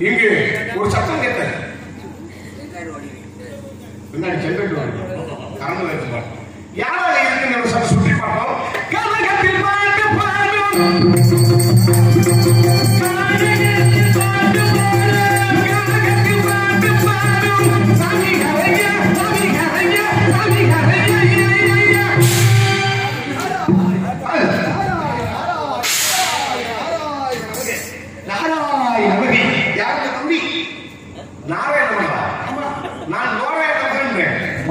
இங்கு ஒரு சத்தம் கேட்டது பின்னாடி ஜென்ரேட்டர் வருது கரண்ட் வருது யாராக இருக்குன்னு ஒரு சத்தம் சுற்றி பார்ப்போம் கனகத்தில் பாட்டு பாடும் கனகத்தில் பாட்டு பாடும் சாமி கரையா சாமி கரையா சாமி கரையா நாராயணமகி யாருக்கு தம்பி நாராயணமகா நான் நாராயணமகன்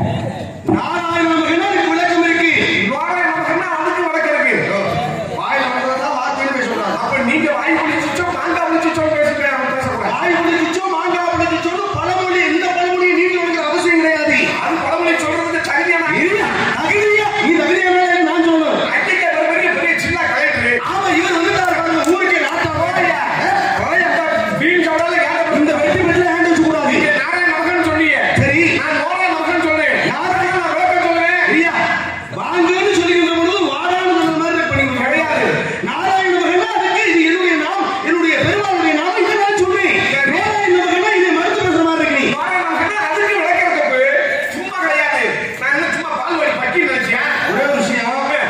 நாராயணமகன் விளக்கம் இருக்கு நாராயணமகன் அதுக்கு விளக்கம் இருக்கு வாயில வந்ததா வார்த்தையில பேசக்கூடாது அப்ப நீங்க வாய் பிடிச்சிச்சோ மாங்காய் பிடிச்சிச்சோ பேசுங்க அவன் பேசக்கூடாது வாய் பிடிச்சிச்சோ மாங்காய் பிடிச்சிச்சோ பழமொழி எந்த பழமொழி நீங்க உங்களுக்கு அவசியம் கிடையாது அது பழமொழி சொல்றது தகுதியான தகுதியா நீ தகுதியான நான் சொல்லணும் அன்னைக்கு ஒரு பெரிய பெரிய சின்ன கலெக்டர் ஆமா இவர் வந்துட்டாரு பாருங்க ஊருக்கே நாட்டா ஓயா ஓயா வீண் சவடால யாரும் இந்த வெட்டி வெட்டில ஹேண்ட் வச்சு கூடாது நீங்க நாராயண மகன் சொன்னீங்க சரி நான் நாராயண மகன் சொல்றேன் நாராயண நான் விளக்கம் சொல்றேன் ஐயா வாங்கன்னு சொல்லிக்கிற பொழுது வாடான்னு சொன்ன மாதிரி பண்ணி கிடையாது நாராயண மகன் அதுக்கு இது என்னுடைய நாம் என்னுடைய பெருமாளுடைய நாம் இதை நான் சொல்றேன் நாராயண மகன் இதை மறுத்து பேசுற மாதிரி இருக்கு நீ நாராயண மகன் அதுக்கு விளக்கம் தப்பு சும்மா கிடையாது நான் என்ன சும்மா பால்வாடி பட்டி நினைச்சேன் ஒரே ஒரு விஷயம்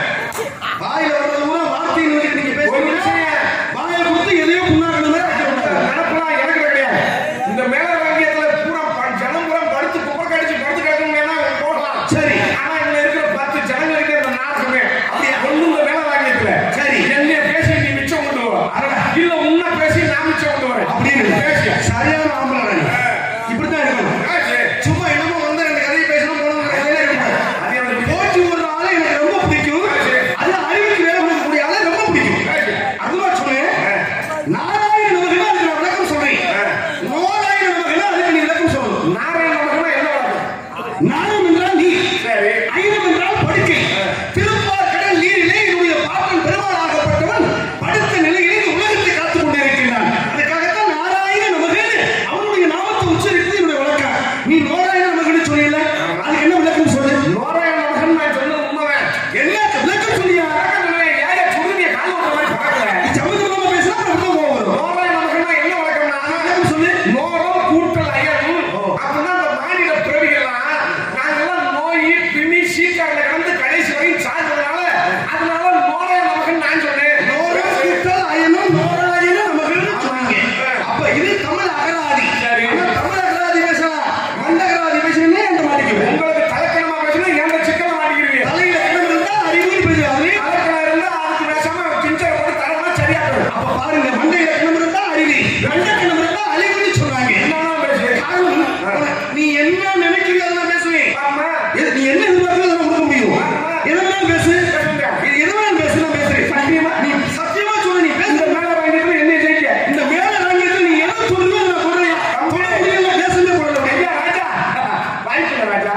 வாயில வர்றது பூரா வார்த்தையை நோக்கி நீங்க பேசுறீங்க வாயை கொடுத்து எதையோ புண்ணாக்கணும் நினைப்பலாம் எனக்கு கிடையாது இந்த மேல வாங்கியத்துல பூரா ப- ஜனம் பூரா படுத்து குப்பை கடிச்சு படுத்து கிடக்கணும் வேணா போகலாம் சரி ஆனா இதுல இருக்கிற பத்து ஜனங்களுக்கு இந்த நான் சொன்னேன் அப்படியே ஒண்ணு இந்த மேல வாங்கியத்துல சரி என்ன பேசி நீ மிச்சம் கொண்டு வா இல்ல உன்ன பேசி நான் மிச்சம் கொண்டு வரேன் அப்படின்னு பேசி சரியான ஆம்பளை இப்படித்தான் இருக்கணும் சும்மா என்னமோ வந்து ரெண்டு கதையை பேசணும் போனோம் போட்டி ஒரு ஆளை எனக்கு ரொம்ப பிடிக்கும் அது அறிவுக்கு வேலை கொடுக்கக்கூடிய ஆளை ரொம்ப பிடிக்கும் அதுவா சொன்னேன் நாராயண நமகனா அதுக்கு நான் விளக்கம் சொல்றேன் நாராயண நமகனா அதுக்கு நீ விளக்கம் சொல்லணும் நாராயண நமகனா என்ன விளக்கம் நாரம் என்றால் நீர் ஐரம் என்றால் படுக்கை திருப்பார் கடல் நீரிலே என்னுடைய பாப்பன் பெருமாளாகப்பட்டவன் படுத்த நிலையிலே இந்த உலகத்தை காத்துக் கொண்டிருக்கின்றான் அதுக்காகத்தான் நாராயண நமகன் அவனுடைய நாமத்தை உச்சரித்து என்னுடைய விளக்கம் நீ நாராயண நமகன் சொன்னீல அதுக்கு என்ன விளக்கம் சொல்லு நாராயண நமகன் நான் சொன்னது உண்மைதான் என்ன விளக்கம் சொல்லியா ஏய சுடுதிய கால ஓட்டுற மாதிரி பறக்கல சமுதிரமா பேசினா ரொம்ப கோவம் வரும் நாராயண நமகன் என்ன விளக்கம்னா விளக்கம் சொல்லு நோரம் கூட்டல் அயன் அப்படின்னா அந்த மாநில பிறவிகள்லாம் நாங்கெல்லாம் நோய் பிணி சீக்காரில் கலந்து கடைசி வரையும் சாகிறதுனால அதனால நோராய நமகன் நான் சொன்னேன் நோரம் கூட்டல் அயனும் நோராயனும் நமகன் சொன்னீங்க அப்ப இது தமிழ் அகராதி ஆனா தமிழ் அகராதி பேசலாம் மண்ட அகராதி பேசினே அந்த மாட்டிக்குவேன் உங்களுக்கு தலைக்கணமா பேசினா ஏன் சிக்கல மாட்டிக்கிறீங்க தலையில கிணறு இருந்தா அறிவு பேசுறாரு தலைக்கணம் இருந்தா அதுக்கு பேசாம பிஞ்சரை போட்டு தரமா சரியா போயிடும். அப்ப பாருங்க மண்டையில கிணறு இருந்தா அறிவு ரெண்ட கிணறு இருந்தா அறிவுன்னு சொல்றாங்க என்னதான் பேசுறேன் நீ என்ன நினைக்கிறீங்க அதெல்லாம் பேசுவேன் இது நீ என்ன எதிர்பார்க்கறதோ அதை கொடுக்க முடியும் எதெல்லாம் பேசு இது எதெல்லாம் பேசு நான் பேசுறேன் சத்தியமா நீ சத்தியமா சொல்லு நீ பேசு இந்த மேல வாங்கிட்டு என்ன ஜெயிக்க இந்த மேல வாங்கிட்டு நீ எதை சொல்லுங்க நான் சொல்றேன் சொல்ல முடியல பேசுறதே போடல ஐயா ராஜா வாய்ப்பு ராஜா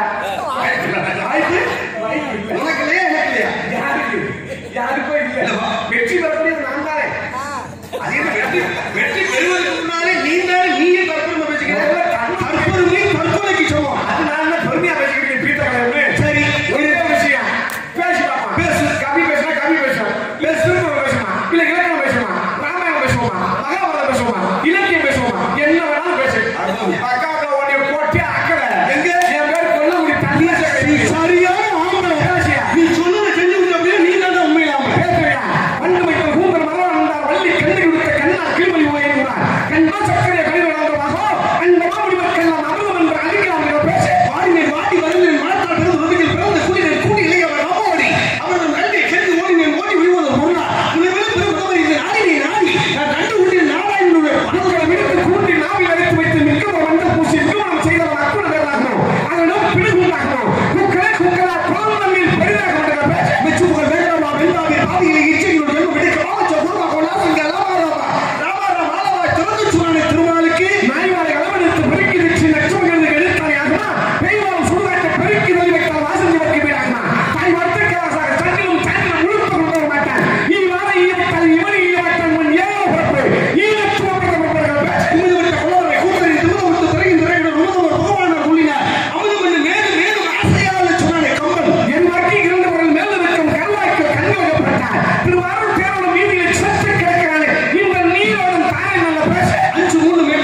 வாய்ப்பு உனக்கு இல்லையா எனக்கு இல்லையா யாருக்கு யாருக்கும் இல்ல வெற்றி பெறக்கூடியது நான் தானே அது என்ன வெற்றி வெற்றி பெறுவதற்கு முன்னாலே நீ தானே நீயே தற்பெருமை பேசிக்கிறேன் தற்பெருமை தற்கொலைக்கு சமம் அது நான் என்ன பெருமையா பேசிக்கிறேன் பீட்டர் சரி ஒரே ஒரு விஷயம் பேசி பாப்பா பேசு கவி பேசினா கவி பேசுவோம் பேசு திருக்குறள் பேசுமா இல்ல இலக்கணம் பேசுமா ராமாயணம் பேசுவோமா மகாபாரதம் பேசுவோமா இலக்கியம் பேசுவோமா என்ன வேணாலும் பேசு அக்காவுல உன்னை போட்டு அக்கறை எங்க என் பேர் கொல்லங்குடி தனியா சரியான ஆம்பளை நீ சொன்னதை செஞ்சு விட்ட அப்படியே நீ தான் உண்மையில ஆம்பளை பேசுறியா வண்டு வைத்த கூந்தல் மரம் வந்தார் வள்ளி கண்டு கொடுத்த கண்ணா கீழ்மொழி ஓய்கிறார் கண்ணா சக்கரைய கழிவு நடந்தவாகோ அந்த மாமணி மக்கள் நாம் அமிர்தம் என்று அழிக்கலாம் என்ற பேச வாடினேன் வாடி வருகிறேன் மனத்தால் பிறந்து உலகில் பிறந்து கூடினேன் கூடி இளையவர் நம்மோடி அவரது நன்றி கேட்டு ஓடினேன் ஓடி விழுவது பொருளா உலகில் பிறந்தவர் இது நாடி நீ நாடி நான் கண்டு கொண்டேன் நாராயணனுடைய பணங்களை விடுத்து கூட்டி நாவில் அழைத்து வைத்து மிக்கவர் வந்த பூசி நிறுவனம் செய்தவன் அக்குண வேலாகணும் அதனும் பிடிகுண்டாகணும் குக்கரே குக்கரா பிறந்தமில் பெரிதாக கொண்ட பேச மெச்சுமுகல் வேகரமா வெந்தாவி பாதியிலே இச்சைகளோடு ஜென்மம் எடுக்க ஆச்ச குருமா கொண்டா சிங்க ராமாராமா ராமாராமா ஆலவா திறந்து சுவானி திருமாலுக்கு நாய்வாரை அளவெடுத்து பெருக்கி வச்சு லட்சமிலிருந்து எடுத்தாயாகுமா பெய்வாரம் சுடுகாட்டை பெருக்கி நதி வைத்தால் வாசல் வைக்க வீடாகுமா தாய் வர்த்த கலாசாக சட்டிலும் சாட்டிலும் முழுக்க கொண்டு வர மாட்டான் இவ்வாறு ஈயத்தால் இவன் ஈயமாட்டான் முன் ஏழோ பிறப்பு ஈழத்துவப்பட்டவர்கள் பேச இமிது விட்ட கொள்ளவரை கூட்டணி திரும்ப விட்டு திரையின் திரையிட உமதவர் பகவானர் உள்ளினார் அமுது கொண்டு மேலும் மேலும் ஆசையால் சொன்னானே கம்பன் என் வாக்கி இருந்தவர்கள் மேல இருக்கும் கல்வாய்க்கு கண்களாகப்பட்டார் திருவாரூர் பேரோட வீதியில் சத்து கிடக்கிறானே இந்த நீரோடும் தாரை நல்ல பேச அஞ்சு மூணு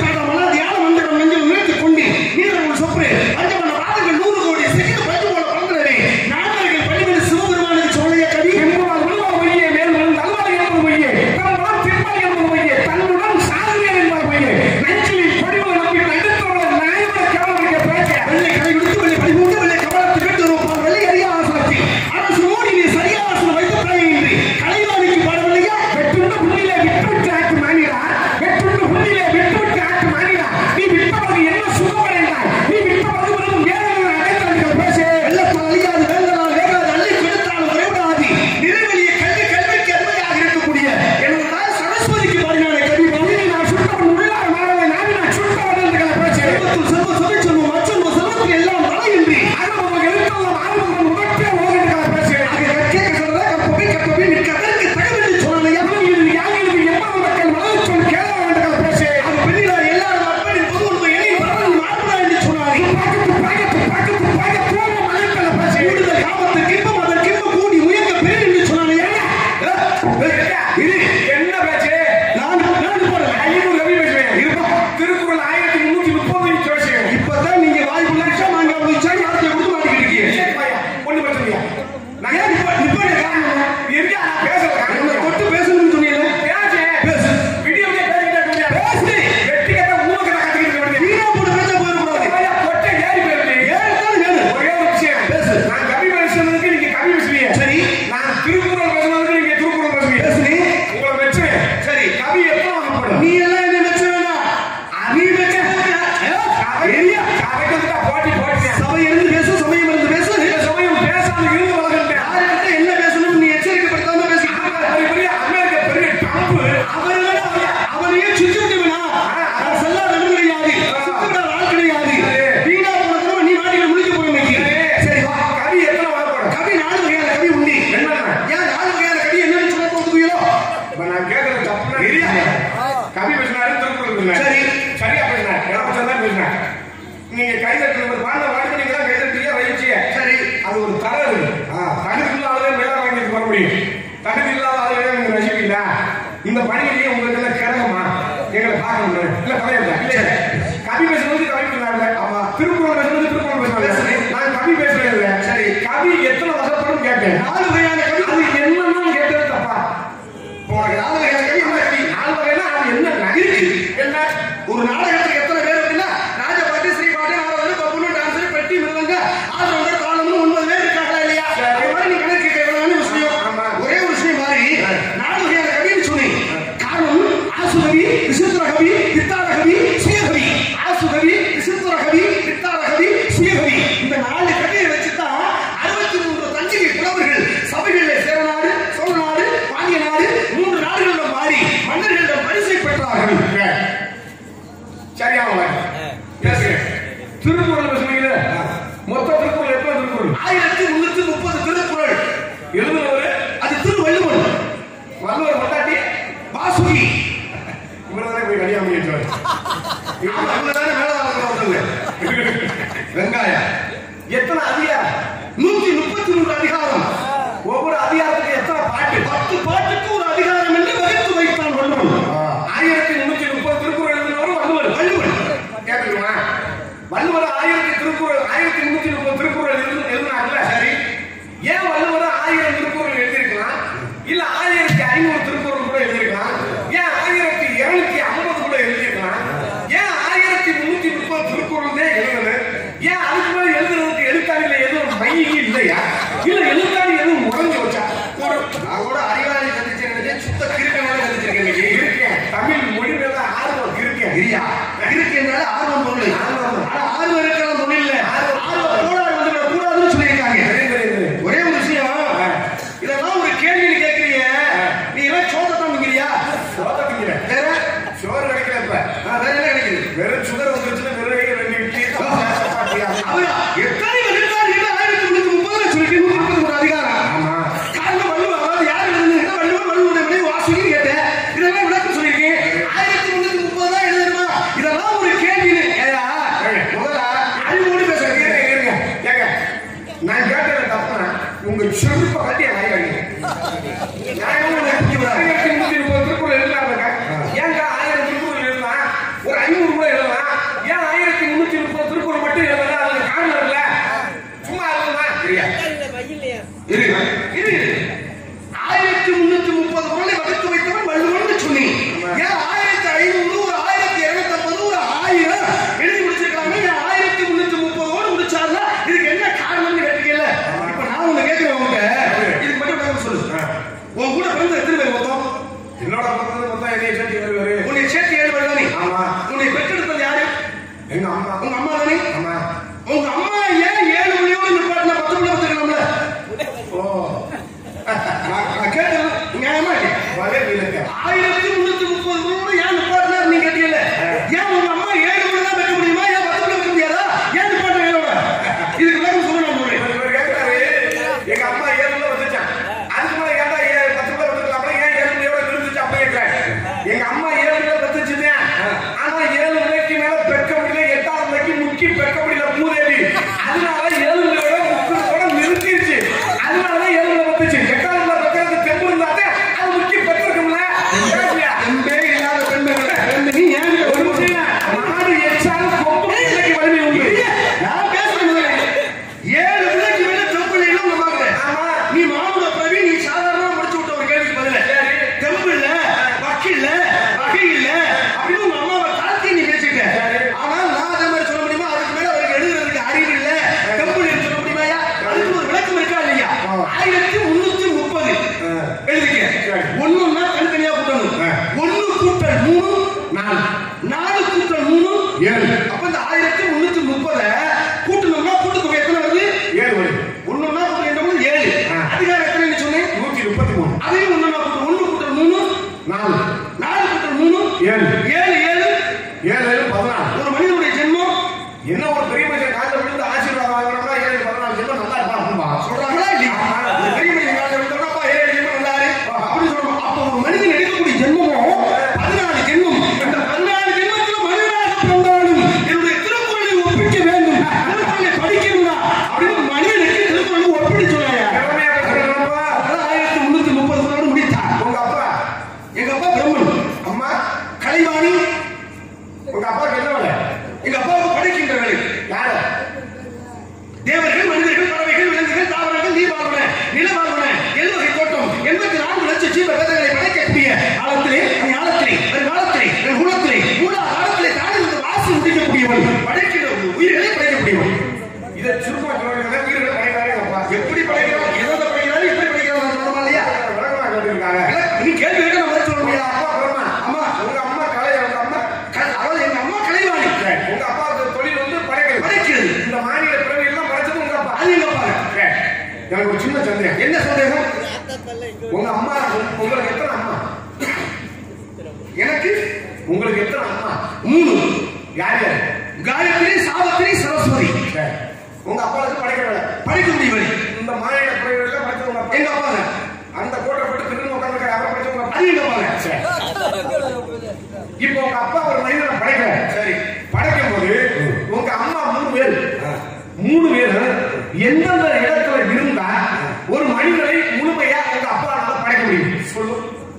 மாதிரி தான் பேசுறேன் நீங்க கை தட்டுறது பாண்ட வாட்டி நீங்க தான் கை தட்டுறீங்க ரயிச்சிய சரி அது ஒரு தரம் இருக்கு ஆ, தகுதி இல்லாத ஆளே மேல வாங்கிட்டு வர முடியும் தகுதி இல்லாத ஆளே நீங்க ரசிப்பீங்களா இந்த பணியிலேயே உங்களுக்கு எல்லாம் கிடக்குமா எங்களை பார்க்கணும் இல்ல கதை இல்ல இல்ல கவி பேசுறது கவி பேசுறாங்க ஆமா திருக்குறள் பேசுறது திருக்குறள் பேசுறாங்க பேசுறேன். நான் கவி பேசுறது இல்ல சரி. கவி எத்தனை வசப்படும் கேட்டேன் நாலு வகையான கவி அது என்னன்னு கேட்டது தப்பா உனக்கு நாலு வகையான கவி என்ன கவி நாலு வகைனா அது என்ன இருக்கு என்ன ஒரு நாடகத்துக்கு எத்தனை பேர் இருக்குன்னா ராஜபாட்டி ஸ்ரீபாட்டி நாடகம் பப்புனு டான்ஸ் பெட்டி மிருதங்க ஆடுறவங்க தாளம்னு ஒன்பது பேர் இருக்காங்களா இல்லையா சரி. அது மாதிரி நீ கணக்கு கேட்கறதான விஷயம் ஆமா. ஒரே ஒரு விஷயம் மாதிரி சரி. நாலு வகையான கவின்னு சொன்னி காரணம் ஆசுகவி விசித்திர கவி பித்தார கவி சுயகவி ஆசுகவி விசித்திர கவி பித்தார கவி சுயகவி இந்த நாலு கவியை வச்சுதான் அறுபத்தி மூன்று தஞ்சை புலவர்கள் சபைகளில் சேரநாடு சோழநாடு பாண்டிய நாடு மூன்று நாடுகளிடம் பாடி மன்னர்களிடம் பரிசை பெற்றார்கள் சரியான வார்த்தை. பேசுறேன் திருக்குறள் பேசுறீங்க மொத்த திருக்குறள் எத்தனை திருக்குறள் ஆயிரத்தி முன்னூத்தி முப்பது திருக்குறள் எழுதுனவரு அது திருவள்ளுவன் வள்ளுவர் மட்டாட்டி வாசுகி இவ்வளவுதானே போய் கல்யாணம் பண்ணிட்டு ஆமா, இவங்கதானே மேலதாளத்துல வந்தவங்க. வெங்காயம் எத்தனை அதிகாரம் நூத்தி முப்பத்தி மூன்று அதிகாரம் ஒவ்வொரு அதிகாரத்துக்கு எத்தனை பாட்டு பத்து பாட்டுக்கு ஒரு அதிகாரம் என்று வகுத்து வைத்தான் வள்ளுவன் ஆயிரத்தி முன்னூத்தி முப்பது திருக்குறள் எழுதினவரும் வள்ளுவர் வள்ளுவன் கேட்டுக்குமா வள்ளுவர் ஆயிரத்தி திருக்குறள் ஆயிரத்தி முன்னூத்தி முப்பது திருக்குறள் எழுது எழுதினாங்கல்ல சரி ஏன் வள்ளுவர் ஆயிரம் திருக்குறள் எழுதியிருக்கலாம் இல்ல ஆயிரத்தி ஐநூறு திருக்குறள் கூட எழுதியிருக்கலாம் ஏன் ஆயிரத்தி இருநூத்தி ஐம்பது கூட எழுதியிருக்கலாம் ஏன் ஆயிரத்தி முன்னூத்தி முப்பது திருக்குறள் தான் எழுதுனது ஏன் அதுக்கு மேல எழுதுறதுக்கு எழுத்தாணியில எதுவும் மையி இல்லையா இல்ல எழுத்தாணி எதுவும் முறைஞ்சு வச்சா ஒரு நான் கூட அறிவாளி கண்டிச்சு நினைச்சேன் சுத்த கிறுக்கனால கண்டிச்சிருக்கேன் இன்னைக்கு. இருக்கேன் தமிழ் மொழி மேல ஆர்வம் இருக்கேன் இல்லையா இருக்குனால ஆர்வம் பொருள் ஆர்வம். ஆனா ஆர்வம் இருக்கலாம் பொருள் இல்ல ஆர்வம். ஆர்வம் கோளாறு வந்து கூடாதுன்னு சொல்லியிருக்காங்க தெரியும், தெரியும், தெரியும். ஒரே ஒரு விஷயம் இதெல்லாம் ஒரு கேள்வி நீ கேட்கறீங்க நீ எல்லாம் சோதத்தான் நிக்கிறியா சோத்தை திங்கிறேன். வேற சோறு கிடைக்கல இப்ப ஆ, வேற என்ன கிடைக்குது வெறும் சுகர் வந்துருச்சுன்னா வெறும் ரெண்டு இட்லி சப்பாத்தியா அவரா எத்தனை விழுக்காடுகள் ஆயிரத்தி முன்னூத்தி முப்பதுல சொல்லிட்டு நூத்தி முப்பத்தி மூணு அதிகாரம் ஆமா காரணம் வள்ளுவர் அதாவது யார் எழுதுனா வள்ளுவர் வள்ளுவருடைய மனைவி வாசுகின்னு கேட்டேன் இதெல்லாம் விளக்கம் சொல்லியிருக்கேன் ஆயிரத்தி முன்னூத்தி முப்பது தான் எழுதுமா இதெல்லாம் ஒரு கேள்வி ஏயா முதல்ல அறிவோடு பேசுறீங்க இருங்க, இருங்க. ஏங்க, நான் கேட்டது தப்புனா உங்க செருப்பை கட்டி என் வாய் கடிங்க. நான் என்ன உங்களுக்கு ஆயிரத்தி முன்னூத்தி முப்பது திருக்குறள் எழுதலாம்லங்க? ஏங்க ஆயிரம் திருக்குறள் எழுதலாம்? ஒரு ஐநூறு கூட எழுதலாம். ஏன் ஆயிரத்தி முன்னூத்தி முப்பது திருக்குறள் மட்டும் எழுதலாம்? அதுக்கு காரணம் இல்ல. சும்மா எழுதலாம். சரியா? இரு இரு இரு. ஆயிரத்தி முன்னூத்தி முப்பது குரலை வகுத்து வைத்தவன் வள்ளுவன் சொன்னீங்க ஏன் ஆயிரத்தி ஐநூறு ஒரு ஆயிரத்தி இருநூத்தி ஐம்பது ஒரு ஆயிரம் எழுதி முடிச்சிருக்காங்க ஏன் ஆயிரத்தி முன்னூத்தி முப்பதோடு முடிச்சாருன்னா இதுக்கு என்ன காரணம்னு கேட்டீங்கல்ல இப்ப நான் உன்னை கேட்கிறேன் உங்க இதுக்கு மட்டும் விளக்கம் சொல்லு உன் கூட பிறந்த எத்தனை பேர் மொத்தம் என்னோட பக்கத்துல மொத்தம் என்னைய சேர்த்து ஏழு பேரு. உன்னை சேர்த்து ஏழு பேர் தானே ஆமா. உன்னை பெற்றெடுத்தது யாரு எங்க அம்மா உங்க அம்மா தானே ஆமா உங்க அம்மா ஏன் ஏழு மணியோடு நிப்பாட்டினா பத்து மணி வந்துருக்கலாம்ல ஓ நான் நான் கேட்டது நியாயமா இல்லையா வலை விலக்க ஆயிரத்தி முன்னூத்தி முப்பது ரூபாய் ஏன் நிப்பாட்டினார் நீங்க கேட்டீங்கல்ல ஏன் உங்க அம்மா ஏழு மணி தான் வைக்க முடியுமா ஏன் பத்து மணி வைக்க முடியாதா ஏன் நிப்பாட்ட ஏழோட இதுக்கு விளக்கம் சொல்ல நான் சொல்றேன் இவர் கேட்கிறாரு, எங்க அம்மா ஏழு கிலோ வந்துச்சான். அதுக்கு மேல ஏன்டா ஏ- பத்து கிலோ வந்துருக்கலாம்ல, ஏன் ஏழு கிலோவோட நிறுத்துச்சு? அப்ப கேட்கிறேன். எங்க அம்மா ஏழு கிலோ வந்துச்சுதான். ஆனா ஏழு கிலோக்கு மேல பெக்க முடியல, எட்டாவது கிலோக்கு முக்கி பெக்க முடியல, மூதேவி. அதனால ஏழு கிலோவோட முப்பதோட நிறுத்திருச்சு. அதனாலதான் ஏழு கிலோ வந்துச்சு. எட்டாவது கிலோ பெக்கறதுக்கு தெம்பு இருந்தாதான் அது முக்கி பெற்றிருக்கும்ல. கேட்டியா? எம்பே இல்லாத பெண்கள் ரெண்டு நீ ஏன் இங்க ஒரு ஒரு விஷயம், நாடு எச்சாலும் கொம்பு பிள்ளைக்கு வலிமை உண்டு. நான் பேசுறேன் முதல்ல. ஏழு பிள்ளைக்கு மேல தெம்பு இல்லைன்னு உங்க பாக்குறேன் ஆமா. நீ மாமுட பிரவி நீ சாதாரணமா முடிச்சு விட்ட ஒரு கேள்விக்கு பதில தெம்பு இல்ல வக்கு இல்ல வகை இல்ல அப்படின்னு உங்க அம்மாவை தாழ்த்தி நீ பேசிட்ட ஆனா நான் அதே மாதிரி சொல்ல முடியுமா அதுக்கு மேல அவருக்கு எழுதுறதுக்கு அறிவு இல்ல தெம்பு இல்லைன்னு சொல்ல முடியுமாயா அதுக்கு ஒரு விளக்கம் இருக்கா இல்லையா ஆயிரத்தி முன்னூத்தி முப்பது எழுதிக்க ஒண்ணுன்னா தனித்தனியா கூட்டணும் ஒண்ணு கூட்டல் மூணு நாலு நாலு கூட்டல் மூணு ஏழு. அப்ப இந்த ஆயிரத்தி முன்னூத்தி முப்பத கூட்டணும்னா கூட்டுத்தொகை எத்தனை வருது ஏழு வலி. ஒண்ணுன்னா கூட்டல் ரெண்டு மூணு ஏழு ஆ. அதிகாரம் எத்தனை நீ சொன்னேன் நூத்தி முப்பத்தி மூணு அதையும் ஒண்ணுன்னா கூட்டல் ஒண்ணு கூட்டல் மூணு நாலு நாலு கூட்டல் மூணு ஏழு ஏழு ஏழு ஏழு ஏழு பதினாலு ஒரு மனிதனுடைய ஜென்மம் என்ன ஒரு பெரிய மனுஷன் காலைல விழுந்து ஆசீர்வாதம் வாங்குறோம்னா ஏழு பதினாலு ஜென்மம் நல்லா இருப்பான்பா சொல்றாங்களா இல்லையா ஒரு பெரிய மனிதன் காலையில விட்டோம்னா, அப்பா, ஏழு ஜென்மம் நல்லாரு அப்படின்னு சொல்றோம் அப்ப ஒரு மனிதன் எடுக்கக்கூடிய ஜென்மமும் பதினாலு ஜென்மம் இந்த பதினாலு ஜென்மத்துல மனிதனாக பிறந்தாலும் என்னுடைய உங்க அப்பாவுக்கு என்ன வேலை எங்க அப்பாவுக்கு படைக்கின்ற வேலை யாரு தேவர்கள் மனிதர்கள் பறவைகள் விலங்குகள் தாவரங்கள் நீர்வாழ்வன நிலவாழ்வன எழுவகை தோட்டம் எண்பத்தி நான்கு லட்சம் ஜீவ வேதங்களை படைக்கக்கூடிய காலத்திலே ஞானத்திலே வருங்காலத்திலே குலத்திலே மூல காலத்திலே தாண்டி இந்த வாசி முடிக்கக்கூடியவன் படைக்கின்ற உயிர்களை படைக்கக்கூடியவன் இதை சுருக்கமா சொல்லுங்க வீரர்கள் படைக்கிறாரு எங்க அப்பா எப்படி படைக்கிறான் எதை படைக்கிறாரு எப்படி படைக்கிறான் சொல்லணுமா இல்லையா விளக்கமா கேட்டிருக்காங்க நீ கேள்வி கேட்க நம்ம பதில் சொல்ல உங்க முடியாது அப்பா பிரம்மா அம்மா உங்க அம்மா கலை உங்க அம்மா க- அதாவது எங்க அம்மா கலைவாணி சரி, உங்க அப்பாவுக்கு தொழில் வந்து படைக்கிறது படைக்கிறது இந்த மாநில பிறவி எல்லாம் படைச்சது உங்க அப்பா அது எங்க அப்பா சரி, எனக்கு ஒரு சின்ன சந்தேகம் என்ன சந்தேகம் உங்க அம்மா உங்களுக்கு எத்தனை அம்மா எனக்கு உங்களுக்கு எத்தனை அம்மா மூணு யார் யார் காயத்ரி சாவித்திரி சரஸ்வதி சரி. உங்க அப்பாவுக்கு படைக்கிற வேலை படிக்கக்கூடியவன் இந்த மாநில பிறவி எல்லாம் படைச்சது உங்க அப்பா எங்க அப்பாங்க அந்த கோட்டை போட்டு திரும்ப உட்காந்து அவரை படைச்சது உங்க அப்பா அது எங்க அப்பாங்க சரி. இப்போ உங்க அப்பா ஒரு மனிதனை படைக்கிறார் சரி படைக்கும் போது உங்க அம்மா மூணு பேர் மூணு பேர் எந்தெந்த இடத்துல இருந்தா ஒரு மனிதனை முழுமையா உங்க அப்பாவால படைக்க முடியும் சொல்லு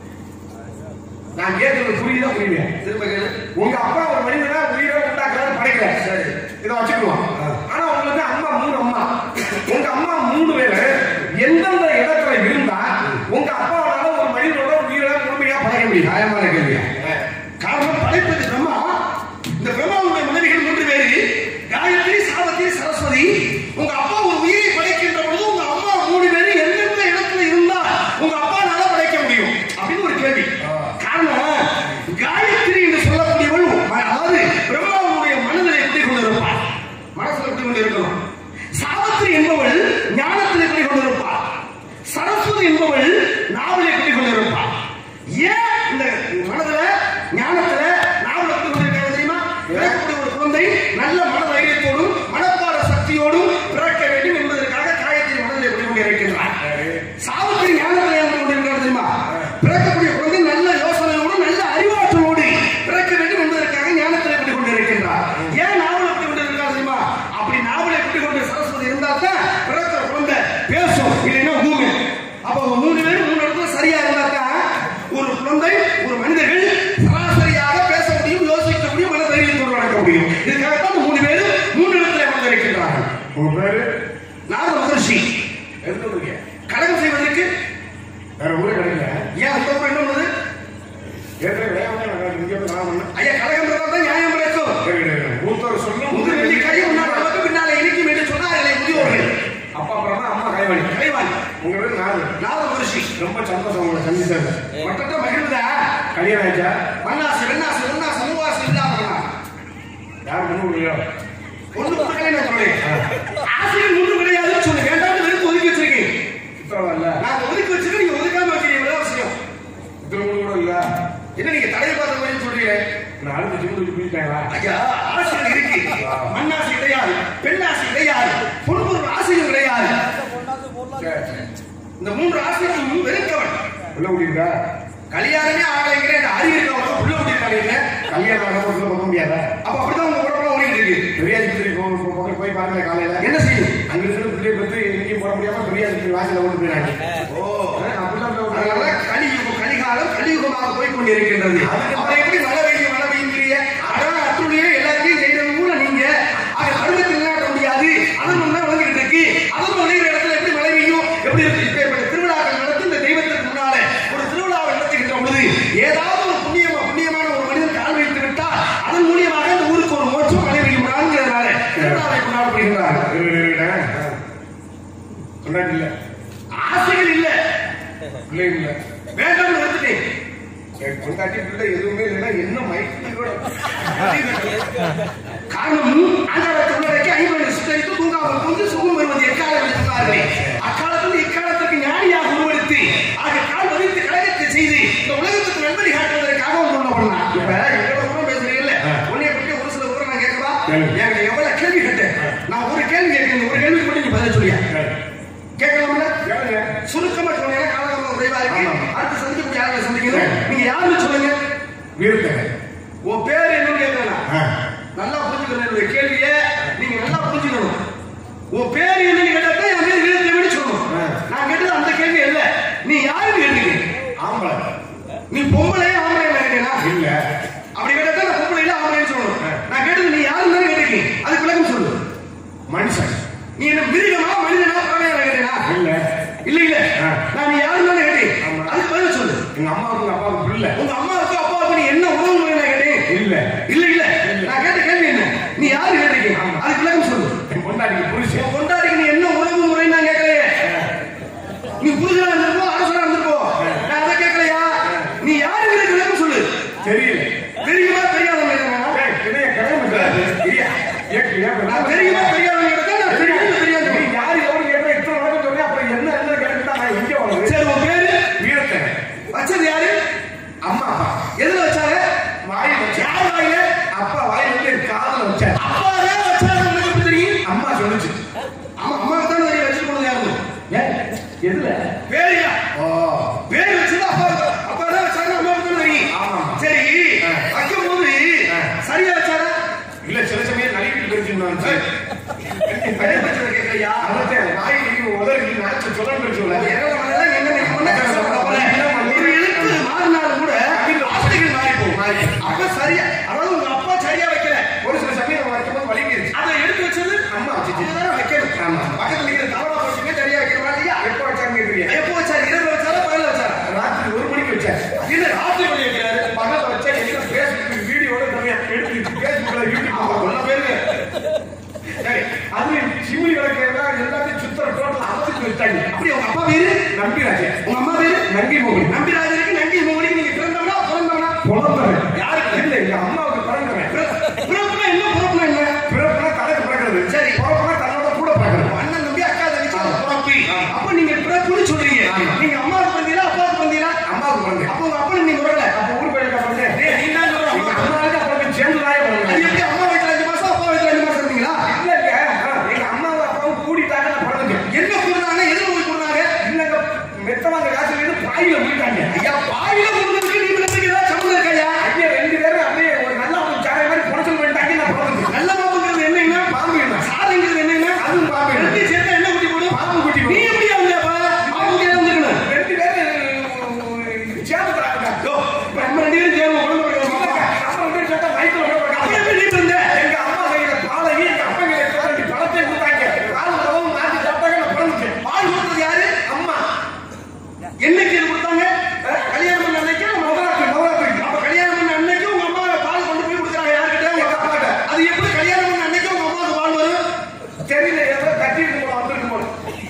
நான் கேட்கறது புரியுதா புரியுது திரும்ப கேளு உங்க அப்பா ஒரு மனிதனா உயிரை உண்டாக்குறாரு படைக்கிறார் சரி இதை வச்சுக்குவோம் ஆனா உங்களுக்கு அம்மா மூணு அம்மா உங்க அம்மா மூணு பேரு எந்தெந்த இடத்துல இருந்தா உங்க அப்பாவால ஒரு மனிதனோட உயிரை முழுமையா படைக்க முடியும் நியாயமான கேள்வியா காரணம் படைப்பது பிரம்மா இந்த பிரம்மாவுடைய மனைவிகள் மூன்று பேரு காயத்ரி சாவத்திரி சரஸ்வதி உங்க அப்பா ஒரு உயிரை படைக்கின்ற பொழுது உங்க அம்மா மூணு பேரு எந்தெந்த இடத்துல இருந்தா உங்க அப்பானால படைக்க முடியும் அப்படின்னு ஒரு கேள்வி காரணம் காயத்ரி என்று சொல்லக்கூடியவள் ம- அதாவது பிரம்மாவுடைய மனதில் எப்படி கொண்டிருப்பாள் மனசுல எப்படி கொண்டிருக்கணும் சாவத்திரி என்பவள் ஞானத்தில் எப்படி கொண்டிருப்பாள் சரஸ்வதி என்பவள் நாவலை எப்படி கொண்டிருப்பாள் ஏன் இந்த மனதுல ஞானத்துல நாவல் எப்படி கொண்டிருக்காங்க தெரியுமா பிறக்கக்கூடிய ஒரு குழந்தை நல்ல மன தைரியத்தோடும் மனப்பாட சக்தியோடும் பிறக்க வேண்டும் என்பதற்காக காயத்திரி மனதில் எப்படி கொண்டிருக்கின்றார் சாவித்திரி ஞானத்தில் எப்படி கொண்டிருக்கிறார் தெரியுமா பிறக்கக்கூடிய குழந்தை நல்ல யோசனையோடு நல்ல அறிவாற்றலோடு பிறக்க வேண்டும் என்பதற்காக ஞானத்தில் எப்படி கொண்டிருக்கின்றார் ஏன் நாவல் எப்படி கொண்டிருக்கிறார் தெரியுமா அப்படி நாவல் எப்படி கொண்டு சரஸ்வதி இருந்தால் தான் பிறக்கிற குழந்தை பேசும் இல்லைன்னா ஊமை அப்ப அவங்க மூணு பேரும் மூணு இடத்துல சரியா இருந்தா தான் ஒரு குழந்தை ஒரு மனிதர்கள் சராசரியாக பேச முடியும் யோசிக்க முடியும் மன தைரியத்தோடு நடக்க முடியும் இதுக்காகத்தான் அந்த மூணு பேரும் மூணு இடத்துல அமர்ந்திருக்கின்றார்கள் உங்க பேரு நாரத மகர்ஷி எதுக்கு வந்தீங்க? கடகம் செய்வதற்கு வேற ஊரே கிடைக்கல ஏன் அந்த ஊர் என்ன பண்ணுது ஏற்கனவே வேகமா நான் இங்க வந்து நான் பண்ணேன் ஐயா கடகம் இருந்தால் தான் நியாயம் கிடைக்கும் சரி, சரி, சரி. மூத்தவர் சொல்லும் முது வெள்ளி கை முன்னால் நமக்கு பின்னாலே இனிக்கும் என்று சொன்னார்களே முதியோர்கள் அப்பா அப்புறமா அம்மா கைவாணி கைவாணி உங்க பேரு நாலு நாரத மகர்ஷி ரொம்ப சந்தோஷம் உங்களை சந்திச்சது மற்ற மகிழ்ந்தா கல்யாணம் ஆயிடுச்சா மண்ணாசு வெண்ணாசு உண்ணாசு மூவாசு இல்லாம யார் பண்ண முடியும் ஒண்ணு கொடுக்கல நான் சொல்றேன் ஆசிரியர் ஒண்ணு கிடையாதுன்னு சொல்லு வேண்டாம்னு வெறுத்து ஒதுக்கி வச்சிருக்கேன் சுத்தம் இல்ல நான் ஒதுக்கி வச்சிருக்கேன் நீங்க ஒதுக்காம வச்சிருக்கீங்க இவ்வளவு அவசியம் இத்தனை மூணு கூட இல்ல என்ன நீங்க தடவை பார்த்த மாதிரி சொல்றீங்க நான் அடுத்த ஜிம் குளிச்சாங்களா ஐயா ஆசைகள் இருக்கு மண்ணாசை கிடையாது பெண்ணாசை கிடையாது பொன்பொருள் ஆசையும் கிடையாது இந்த மூன்று ஆசைகளும் வெறுக்கவன் உள்ள குடியிருக்கா கல்யாணமே ஆகலைங்கிற இந்த அறிவு இருக்கவங்க உள்ள விட்டிருக்காங்க கல்யாணம் ஆகாம உள்ள போக முடியாதா அப்ப அப்படிதான் உங்க உடம்புல ஓடிட்டு இருக்கு பெரியாஜி பிள்ளை போ- போ- போய் போய் பாருங்க காலையில என்ன செய்யும் அங்க இருந்து பிள்ளை பத்தி எங்கேயும் போட முடியாம பெரியாஜி பிள்ளை வாசல கொண்டு போயிடாங்க ஓ அப்படிலாம் அதனால கலியுகம் கலிகாலம் கலியுகமாக போய் கொண்டிருக்கின்றது அப்புறம் எப்படி மழை பெய்யும் மழை பெய்யுங்கிறீங்க அதான் அத்துடைய எல்லாத்தையும் செய்யறது கூட நீங்க அது கருமத்தை நிலைநாட்ட முடியாது அதன் தான் விளங்கிட்டு இருக்கு அதன் விளையிற இடத்துல எப்படி மழை பெய்யும் எப்படி இருக்கு இப்ப இப்ப திருவிழாக்கள் நடத்தி இந்த தெய்வத்திற்கு முன்னால ஒரு திருவிழாவை நடத்துகின்ற பொழுது ஏதாவது ஒரு புண்ணியமா புண்ணியமான ஒரு மனிதன் கால் வைத்து விட்டால் அதன் மூலியமாக இந்த ஊருக்கு ஒரு மோட்சம் மழை பெய்யும்னாங்கிறதுனால திருவிழாவை கொண்டாடப்படுகிறார்கள் கொண்டாடி இல்ல ஆசைகள் இல்ல பிள்ளை இல்ல வேண்டாம்னு நிறுத்திட்டேன் என் கொண்டாட்டி பிள்ளை எதுவுமே இல்லைன்னா என்ன மயக்கத்தோட காரணம் ஆண்டாளத்தை உள்ளடக்கி ஐம்பது சுத்தரித்து தூங்காமல் கொண்டு சுகம் வருவது எக்காலம் என்று சொன்னார்களே அக்காலத்தில் இக்காலத்திற்கு ஞானியாக உருவெடுத்து ஆக கால் பதித்து கழகத்தை செய்து இந்த உலகத்துக்கு நண்படி காட்டுவதற்காக ஒன்று ஒண்ணு பண்ணலாம் இப்ப எவ்வளவு தூரம் பேசுறீங்கல்ல உன்னைய பற்றி ஒரு சில ஊரை நான் கேட்கவா கேளுங்க. என்கிட்ட எவ்வளவு கேள்வி கேட்டேன் நான் ஒரு கேள்வி கேட்கிறேன் ஒரு கேள்விக்கு மட்டும் நீ பதில் சொல்லியா கேட்கலாம்ல கேளுங்க சுருக்கமா சொன்னீங்கன்னா காலகாலம் குறைவா இருக்கு ஆமா. அடுத்து சந்திக்கக்கூடிய யாரை சந்திக்கணும் நீங்க யாருன்னு சொல்லுங்க வீரத்தேன் உன் பேர் என்னன்னு கேட்கலாம் ஆ. நல்லா புரிஞ்சுக்கணும் என்னுடைய கேள்வியை நீங்க நல்லா புரிஞ்சுக்கணும் உன் பேர் என்னன்னு கேட்டா என் பேர் வீரத்தேவன் சொல்லணும் ஆ. நான் கேட்டது அந்த கேள்வி இல்ல நீ யாருன்னு கேட்டீங்க ஆம்பளை நீ பொம்பளை ஆம்பளை கேட்டீங்களா இல்ல அப்படி கேட்டா நான் பொம்பளை இல்ல ஆம்பளைன்னு சொல்லணும் நீ என்ன மிருகமா மனிதனா பறவையா கேட்டீனா இல்ல இல்ல இல்ல ஆ. நான் நீ யாருன்னு தானே கேட்டேன் ஆமா. அதுக்கு பதில் சொல்லு எங்க அம்மாவுக்கு எங்க அப்பாவுக்கு பிள்ளை உங்க அம்மாவுக்கு அப்பாவுக்கு நீ என்ன உறவு முறை நான் கேட்டேன் இல்ல இல்ல இல்ல நான் கேட்ட கேள்வி என்ன நீ யாரு கேட்டீங்க ஆமா. அதுக்கு விளக்கம் சொல்லு என் பொண்டாட்டிக்கு புருஷன் உன் பொண்டாட்டிக்கு நீ என்ன உறவு முறை நான் கேட்கலையே நீ புருஷனா இருந்திருப்போ அரசனா இருந்திருப்போ நான் அதை கேட்கலையா நீ யாருங்கிறது விளக்கம் சொல்லு தெரியல தெரியுமா தெரியாதவங்க ஏய், இதைய கிளம்பு சார். இல்லையா? ஏன், ஏன் நான் தெரியுமா தெரியாதவங்க நான் தெரியும் தெரியாது நீ யாரு எவ்வளவு கேட்டா இத்தனை வழக்கம் சொன்னேன், அப்புறம் என்ன என்ன கேட்டுட்டா நான் இங்க வர்றது? சரி உன் பேரு வீரத்தன். வச்சது யாரு அம்மா அப்பா எதுல வச்சாங்க வாயில் வச்சேன். யார் வாயில அப்பா வாயில் வந்து என் காதுல வச்சார். அப்பா தான் வச்சாங்க உங்களுக்கு எப்படி தெரியும் அம்மா சொல்லுச்சு. ஆமா அம்மாவுக்கு தான் தெரியும் வச்சுட்டு போனது யாரு ஏன்? எதுல? பேரியா ஓ, பேர் வச்சது அப்பா அப்பா தான் வச்சாங்க அம்மாவுக்கு தான் தெரியும் ஆமா. சரி ஆ. வைக்கும் போது ஆ. சரியா வச்சாரா இல்ல சில சமயம் நழுவிட்டு போயிருச்சுன்னு அதே பிரச்சனை கேட்கலையா அதான் வாய் உதறி நாச்சு சொல்ல போயிருச்சுல ஒரு எழுத்து மாறினாலும் கூட வார்த்தைகள் மாறி போகும் மாறி. அப்ப சரியா அதாவது உங்க அப்பா சரியா வைக்கல ஒரு சில சமயம் நம்ம வைக்கும்போது வலிக்கிருச்சு அதை எடுத்து வச்சது அம்மா வச்சுச்சு. அதுதானே வைக்கணும் ஆமா. பக்கத்துல இருக்கிற தவறா போச்சுங்க சரியா வைக்கிற மாதிரியா எப்ப வச்சாங்க கேக்குறீங்க? எப்போ வச்சாரு இரவு வச்சாரா பகல வச்சாரா ராத்திரி ஒரு மணிக்கு வச்சார் இல்ல ராத்திரி பண்ணி வைக்கிறாரு பகல்ல வச்சா எல்லாம் பேஸ்புக் வீடியோட தனியா எடுத்து பேஸ்புக்ல யூடியூப் ஆமா கொல்ல பேரு சரி அது சிமிலி விளக்கேதா எல்லாத்தையும் சுத்தர டோட்டல் அறுத்துட்டு வச்சாங்க அப்படி உங்க அப்பா பேரு நம்பிராஜே உங்க அம்மா பேரு நங்கி மோகன் நம்பிராஜருக்கு நன்றி மோகனுக்கு நீங்க பிறந்தவனா பிறந்தவனா புலம்புறேன் யாருக்கு? இல்ல எங்க அம்மாவுக்கு பிறந்தவன் பிறப்புனா என்ன பிறப்புனா என்ன பிறப்புனா தலைக்கு பிறக்கிறது சரி. பிறப்புனா தன்னோட கூட பிறக்கிறது அண்ணன் தம்பி அக்கா தங்கச்சி ஆமா. பிறப்பு ஆமா. அப்ப நீங்க பிறப்புன்னு சொல்றீங்க ஆமா. நீங்க அம்மாவுக்கு பிறந்தீங்களா அப்பாவுக்கு பிறந்தீங்களா அம்மாவுக்கு பிறந்தேன் அப்ப உங்க அப்பா நீங்க முறல அப்ப ஊர் பையனுக்கு பிறந்தேன் டேய், நீ தான் சொல்ற எங்க அம்மா. அம்மாவுக்கு அப்புறம் சேர்ந்து தாயே அது பிறந்தேன் எப்படி அம்மா வயித்துல அஞ்சு மாசம் அப்பா வயித்துல அஞ்சு மாசம் இருந்தீங்களா இல்லங்க எங்க அம்மாவும் அப்பாவும் கூடிட்டாங்க நான் பிறந்தேன் என்ன கூடுனாங்க எதுல போய் கூடுனாங்க இல்லங்க மெத்தவாங்க காசுல இருந்து பாயில போயிட்டாங்க ஐயா பாயில கூடுனதுக்கு நீ பிள்ளைக்கு ஏதாவது சம்மந்தம் இருக்கையா ஐயா ரெண்டு பேரும் அப்படியே ஒரு நல்ல ஒரு சாரை மாதிரி புடச்சல் பண்ணிட்டாங்க நான் பிறந்தேன் நல்ல பாம்புங்கிறது என்னன்னா பாம்பு என்ன சாதங்கிறது என்னன்னா அதுவும் பாம்பு என்ன? ரெண்டு சேர்த்தா என்ன குட்டி போடும் பாம்பு குட்டி நீ போடும். எப்படியா வந்தப்பா பாம்பு கிட்ட வந்துக்கணும் ரெண்டு பேரும் சேர்ந்து தராங்க நம்ம ரெண்டு பேரும் சேர்ந்து உடம்பு போயிடுவோம் நம்ம ரெண்டு பேரும் சேர்த்தா வயித்துல விட அப்படி மாட்டாங்க. எப்படி நீ வந்த எங்க அம்மா கையில பாலகி எங்க அப்பா கையில தோண்டி பழத்தை கொடுத்தாங்க பால் உணவும் மாற்றி சாப்பிட்டாங்க நான் பிறந்துட்டேன் பால் கொடுத்தது யாரு அம்மா என்னைக்கு இது கொடுத்தாங்க அஹ், கல்யாணம் பண்ண அன்னைக்கு நவராத்திரி நவராத்திரி அப்ப கல்யாணம் பண்ண அன்னைக்கு உங்க அம்மா பால் கொண்டு போய் கொடுக்குறாங்க யார்கிட்ட உங்க எங்க அப்பாட்ட. அது எப்படி கல்யாணம் பண்ண அன்னைக்கு உங்க அம்மாவுக்கு பால் வரும் தெரியல ஏதோ கட்டிட்டு போல வந்திருக்கு போல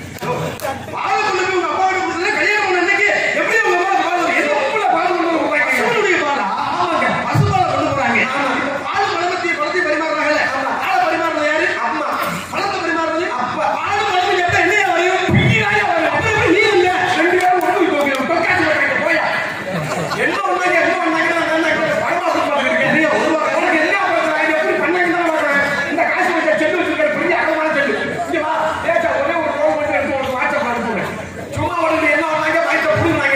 பால் கொண்டு போய் உங்க அம்மா கிட்ட கொடுத்தது கல்யாணம் பண்ண அன்னைக்கு எப்படி உங்க அம்மாவுக்கு பால் வரும் எது உப்புல பால் கொண்டு வந்து கொடுத்தாங்க. பசுவுடைய பாலா ஆமாங்க. பசுபாலை கொண்டு போறாங்க ஆமா. இப்ப பால் பழமத்திய பழத்தை பரிமாறுறாங்கல்ல பாலை பரிமாறுறது யாரு அம்மா பழத்தை பரிமாறுறது அப்பா. பால் பழத்தை எப்ப என்னையா வரும் பின்னாடியே வரும். அப்ப எப்படி நீ இல்ல ரெண்டு பேரும் ஒண்ணு போய் தொக்காச்சு போட்டாங்க போயா என்ன ஒண்ணாங்க என்ன ஒண்ணாங்க நான் என்ன பரமாசம் பார்த்துருக்கேன் நீ ஒரு வாரம் உனக்கு என்ன பிரச்சனை இது எப்படி பண்ணாங்கன்னு தான் பார்க்கறேன். இந்த காசு வச்ச செல்லு வச்சிருக்கிற பெரிய அகமான செல்லு இங்க வா ஏச்சா ஒரே ஒரு ரோல் மட்டும் எடுத்து ஒரு வாட்ஸ்அப் அனுப்புங்க சும்மா உனக்கு என்ன ஒண்ணாங்க வயிற்ற புடுங்க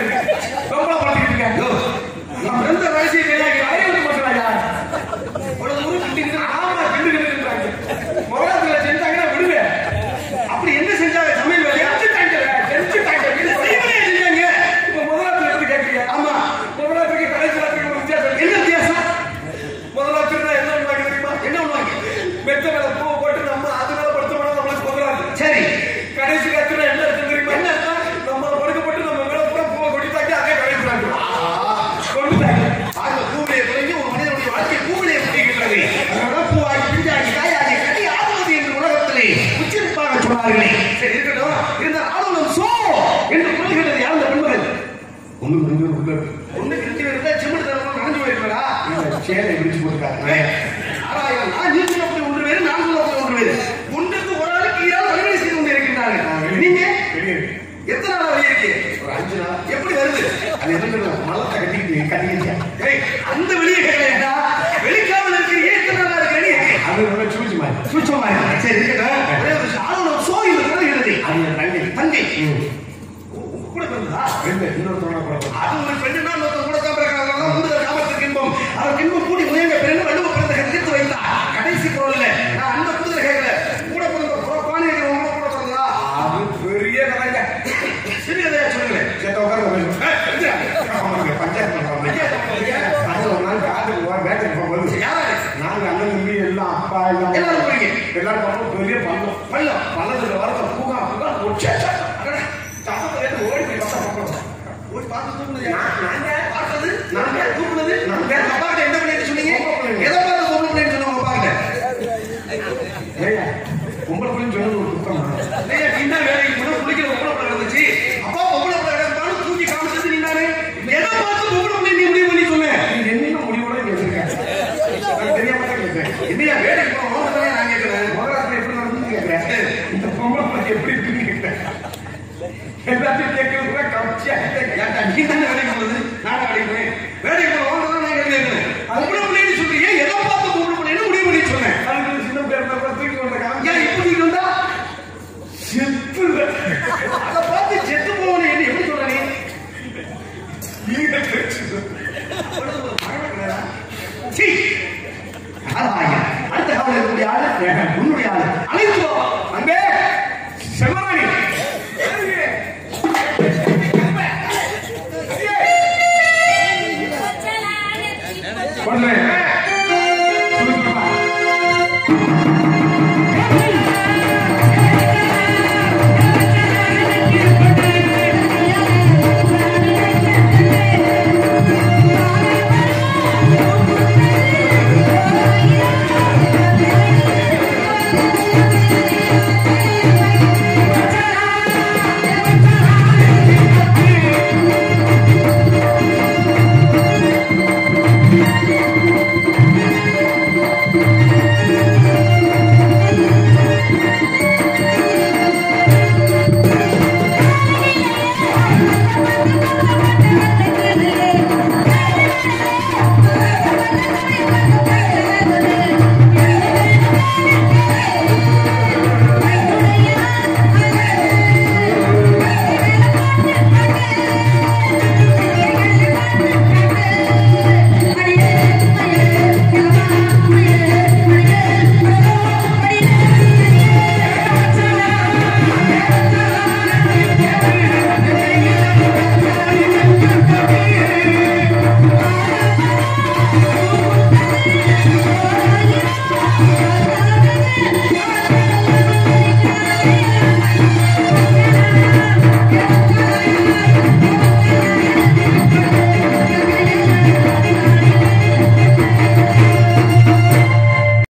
ரொம்ப பழகிட்டு இருக்கேன் நம்ம இருந்த வயசு தெரியாது நிறைய வந்து பிரச்சனையா இவ்வளவு தூரம் கிட்டிக்கிட்டு ஆமா கிண்டு கிண்டுன்றாங்க முகத்துல செஞ்சாங்கன்னா விடுவேன் அப்படி என்ன செஞ்சாங்க சமையல் வேலையா செஞ்சுட்டாங்க செஞ்சுட்டாங்க செய்வனே செஞ்சாங்க இப்ப முதலாத்துல இருந்து கேட்கறியா ஆமா முதலாத்துக்கு கடைசி ராத்திரிக்கு ஒரு வித்தியாசம் இருக்கு. என்ன வித்தியாசம் முதலாத்துக்கு என்ன பண்ணுவாங்க தெரியுமா என்ன பண்ணுவாங்க மெத்த மேல பூ போட்டு நம்ம அது மேல படுத்தோம்னா நம்மளுக்கு முதலாது சரி கடைசி ராத்திரி என்ன இருக்கு தெரியுமா என்ன நம்ம படுக்க போட்டு நம்ம மேல பூரா பூவை கொட்டிட்டாங்க அதே கடைசி ராத்திரி கொண்டுட்டாங்க ஆக பூவிலே குறைஞ்சு ஒரு மனிதனுடைய வாழ்க்கை பூவிலே முடிகின்றது அதனால பூவாகி பிஞ்சாகி காயாகி கட்டி ஆடுவது என்று உலகத்திலே உச்சரிப்பாக சொன்னார்களே சரி இருக்கட்டும் இருந்த ஆளுநர் சோ என்று சொல்லுகிறது யார் அந்த பெண்மகள் ஒண்ணு ரெண்டு உள்ள ஒண்ணுக்கு ரெண்டு பேர் இருந்தா சிமெண்ட் தரணும் நனைஞ்சு போயிருக்கா சேலை விரிச்சு போட்டுருக்காங்க ஆறாயிரம் நான் நீ சொல்லக்கூடிய ஒன்று வேறு நான் சொல்லக்கூடிய ஒன்று வேறு ஒன்றுக்கு ஒரு ஆளுக்கு ஈரால் வழிவழி செய்து கொண்டு இருக்கின்றார்கள் நீங்க வெளியே எத்தனை நாள் வழி இருக்கு ஒரு அஞ்சு நாள் எப்படி வருது அது என்ன மலத்தை கட்டிக்கிட்டு கட்டிக்கிச்சா ஏய், அந்த வெளியே கிடையாதா வெளிக்காமல் இருக்கிறீங்க எத்தனை நாளா இருக்கிறீங்க அது ரொம்ப சூச்சு மாதிரி சூச்சமா இருக்கு சரி இருக்கட்டும் ஒரே ஒரு விஷயம். ஆளுநர் சோ இந்த குரல் எழுதி அது என் தங்கை தங்கை ம். உங்க கூட பிறந்தா ரெண்டு இன்னொருத்தவங்க கூட பிறந்தா. அது உங்கள் ஃப்ரெண்டுனா இன்னொருத்தன் கூட தான் பிறக்கிறாங்க கூடுதல் காமத்திற்கு இன்பம் அவர் இன்பம் கூடி முயங்க பிறந்து வள்ளுவ பிறந்த தீர்த்து வைத்தார் கடைசி குரல்ல நான் அந்த கூடுதல் கேட்கல கூட பிறந்த குழப்பானி உங்க கூட பிறந்தா அது பெரிய கதைங்க சிறுகதையா சொல்லுங்களேன் சேத்த உட்காருங்க பேசுவோம். ஏய், எந்திரா. ஆமாங்க, பஞ்சாயத்து பண்றோம். அது ஒரு நாள் காட்டுக்கு போற வேட்டைக்கு போகும்போது யாரா நாங்க அண்ணன் தம்பி எல்லாம் அப்பா எல்லாம் எல்லாரும் போறீங்க போறீங்க எல்லாரும் பார்ப்போம் பெரிய பள்ளம் பள்ளம் பள்ளத்துல வரத பூகா பூகா ஒச்சே அடடா, சத்தத்தை கேட்டு ஓடி போய் பக்கம் பார்க்கணும் போய் பார்த்து தூக்குனது யாரு? நான் நாங்க பார்த்தது நாங்க. தூக்குனது நாங்க. உங்க அப்பாட்ட என்ன பிள்ளைன்னு சொன்னீங்க பொம்பளை பிள்ளைங்க. எதை பார்த்து பொம்பளை பிள்ளைன்னு சொன்ன உங்க அப்பாட்ட ஏய்யா பொம்பளை பிள்ளைன்னு சொன்னது ஒரு குத்தமா இல்லையா நீ தான் வேலைக்கு போன குளிக்கிற பொம்பளை பிள்ளை இருந்துச்சு அப்பா பொம்பளை பிள்ளை கிடந்தாலும் தூக்கி காமிச்சது நீ தானே எதை பார்த்து பொம்பளை பிள்ளை நீ முடிவு பண்ணி சொன்ன நீ என்ன முடிவோட இங்க வச்சிருக்க எனக்கு தெரியாம தான் கேட்கிறேன் என்னையா வேலைக்கு போன உனக்கு தானே நான் கேட்கிறேன் மகராத்திரி எப்படி நடந்துன்னு கேட்கிறேன் இந்த பொம்பளை பிள்ளை எப்படி இருக்குன்னு கேட்கிறேன் எல்லாத்தையும் கேட்கறது கூட கம்ச்சியா ஏன்டா, நீ தானே வேலைக்கு போனது நானும் வேலைக்கு போனேன் வேலைக்கு போன உனக்கு தான் நான் கேள்வி கேட்கிறேன் பொம்பளை பிள்ளைன்னு சொல்றீங்க எதை பார்த்து பொம்பளை பிள்ளைன்னு முடிவு பண்ணி சொன்னேன் அதுக்கு சின்ன பேர் கூட தூக்கி வந்த காமிச்சா ஏன் இப்ப நீ வந்தா செத்து அதை பார்த்து செத்து போவனே என்ன எப்படி சொல்ற நீ நீங்க பேச்சு அவ்வளவு ஒரு மரண கிடையாதா? சீ! ஆதாயா, அடுத்த காவல் இருக்கக்கூடிய ஆளு, உன்னுடைய ஆளு. அழைத்து போ. அங்கே, செல்வராணி. பண்ணுறேன் சுறுசுறுப்பா Thank